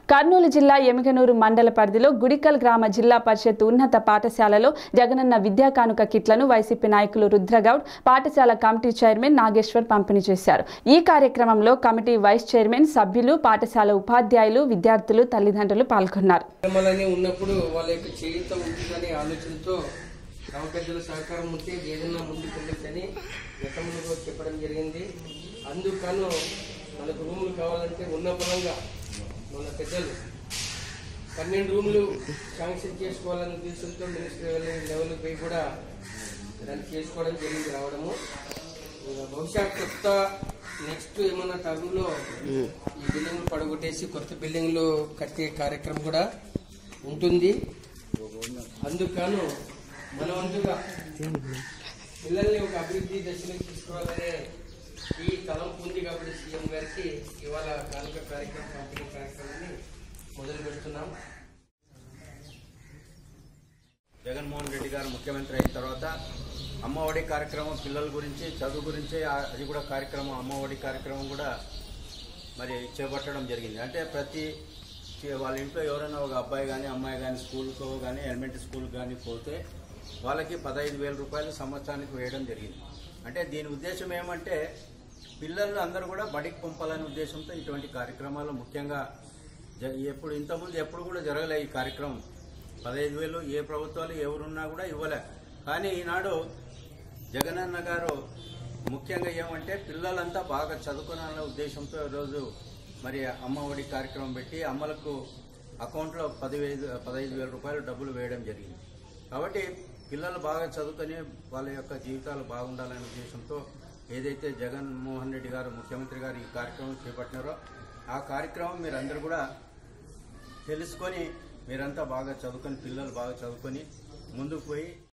కర్నూలు జిల్లా ఎమిగనూరు మండల పరిధిలో గుడికల్ గ్రామ జిల్లా పరిషత్ ఉన్నత పాఠశాలలో జగనన్న విద్యా కానుక కిట్లను వైసీపీ నాయకులు రుద్రగౌడ్ పాఠశాల కమిటీ చైర్మన్ నాగేశ్వర్ పంపిణీ చేశారు ఈ కార్యక్రమంలో కమిటీ వైస్ చైర్మన్ సభ్యులు పాఠశాల ఉపాధ్యాయులు విద్యార్థులు తల్లిదండ్రులు పాల్గొన్నారు కార్యక్రమాలని ఉన్నప్పుడు వాళ్ళ యొక్క చేయుత ఉంటుందనే ఆలోచనతో గ్రామ పెద్దల సహకారం ఉంటే ఏదైనా ముందుకు వెళ్ళొచ్చని గతంలో చెప్పడం జరిగింది అందుకను మనకు రూములు కావాలంటే ఉన్న బలంగా మన పెద్దలు పన్నెండు రూములు శాంక్షన్ చేసుకోవాలనే ఉద్దేశంతో మినిస్టర్ లెవెల్ పై కూడా దాన్ని చేసుకోవడం జరిగింది రావడము ఇంకా బహుశా కొత్త నెక్స్ట్ ఏమన్నా టర్మ్లో ఈ బిల్డింగ్లు పడగొట్టేసి కొత్త బిల్డింగ్లు కట్టే కార్యక్రమం కూడా ఉంటుంది అందుకను మన వంతుగా పిల్లల్ని ఒక అభివృద్ధి దశలోకి తీసుకురావాలనే ఈ తలంపు ఉంది కాబట్టి సీఎం గారికి ఇవాళ కానుక కార్యక్రమం పంపిణీ కార్యక్రమాన్ని మొదలు పెడుతున్నాం జగన్మోహన్ రెడ్డి గారు ముఖ్యమంత్రి అయిన తర్వాత అమ్మఒడి కార్యక్రమం పిల్లల గురించి చదువు గురించి ఆ- అది కూడా కార్యక్రమం అమ్మఒడి కార్యక్రమం కూడా మరి చేపట్టడం జరిగింది అంటే ప్రతి చి- వాళ్ళ ఇంట్లో ఎవరైనా ఒక అబ్బాయి కానీ అమ్మాయి కానీ స్కూల్కో కానీ ఎలిమెంటరీ స్కూల్ కానీ పోతే వాళ్ళకి పదహైదు వేల రూపాయలు సంవత్సరానికి వేయడం జరిగింది అంటే దీని ఉద్దేశం ఏమంటే పిల్లలు అందరూ కూడా బడికి పంపాలనే ఉద్దేశంతో ఇటువంటి కార్యక్రమాలు ముఖ్యంగా జ- ఎప్పుడు ఇంతకుముందు ఎప్పుడు కూడా జరగలే ఈ కార్యక్రమం పదహైదు వేలు ఏ ప్రభుత్వాలు ఎవరున్నా కూడా ఇవ్వలే కానీ ఈనాడు జగనన్న గారు ముఖ్యంగా ఏమంటే పిల్లలంతా బాగా చదువుకోవాలనే ఉద్దేశంతో ఈరోజు మరి అమ్మ ఒడి కార్యక్రమం పెట్టి అమ్మలకు అకౌంట్లో పదివేలు పదహైదు వేల రూపాయలు డబ్బులు వేయడం జరిగింది కాబట్టి పిల్లలు బాగా చదువుకొని వాళ్ళ యొక్క జీవితాలు బాగుండాలనే ఉద్దేశంతో ఏదైతే జగన్మోహన్ రెడ్డి గారు ముఖ్యమంత్రి గారు ఈ కార్యక్రమం చేపట్టినారో ఆ కార్యక్రమం మీరందరూ కూడా తెలుసుకొని మీరంతా బాగా చదువుకొని పిల్లలు బాగా చదువుకొని ముందుకు పోయి